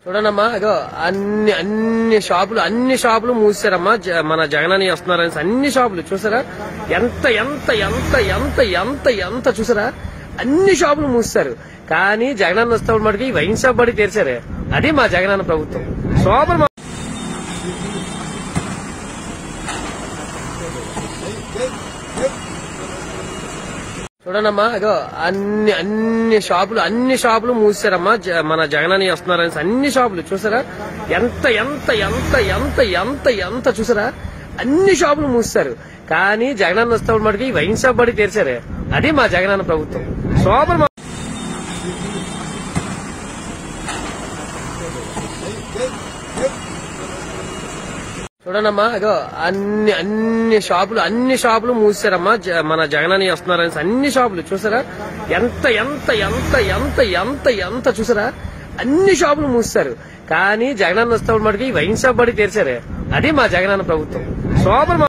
చూడండమ్మా ఇగో అన్ని అన్ని షాపులు అన్ని షాపులు మూసారమ్మా జ- మన జగనని వస్తున్నారని అన్ని షాపులు చూసారా ఎంత ఎంత ఎంత ఎంత ఎంత ఎంత చూసారా అన్ని షాపులు మూసారు కానీ జగనన్న వస్తాడు మటుకి ఈ వైన్ షాప్ బడి తెరిచారు అది మా జగనన్న ప్రభుత్వం సూపర్ మా- చూడండమ్మా ఇగో అన్ని అన్ని షాపులు అన్ని షాపులు మూసారమ్మా జ- మన జగనని వస్తున్నారని అన్ని షాపులు చూసారా ఎంత ఎంత ఎంత ఎంత ఎంత ఎంత చూసారా అన్ని షాపులు మూసారు కానీ జగనన్న వస్తాడు మటుకి ఈ వైన్ షాప్ బడి తెరిచారు అది మా జగనన్న ప్రభుత్వం సూపర్ మా- చూడండమ్మా ఇగో అన్ని అన్ని షాపులు అన్ని షాపులు మూసారమ్మా జ- మన జగనని వస్తున్నారని అన్ని షాపులు చూసారా ఎంత ఎంత ఎంత ఎంత ఎంత ఎంత చూసారా అన్ని షాపులు మూసారు కానీ జగనన్న వస్తాడు మటుకి ఈ వైన్ షాప్ బడి తెరిచారు అది మా జగనన్న ప్రభుత్వం సూపర్ మా-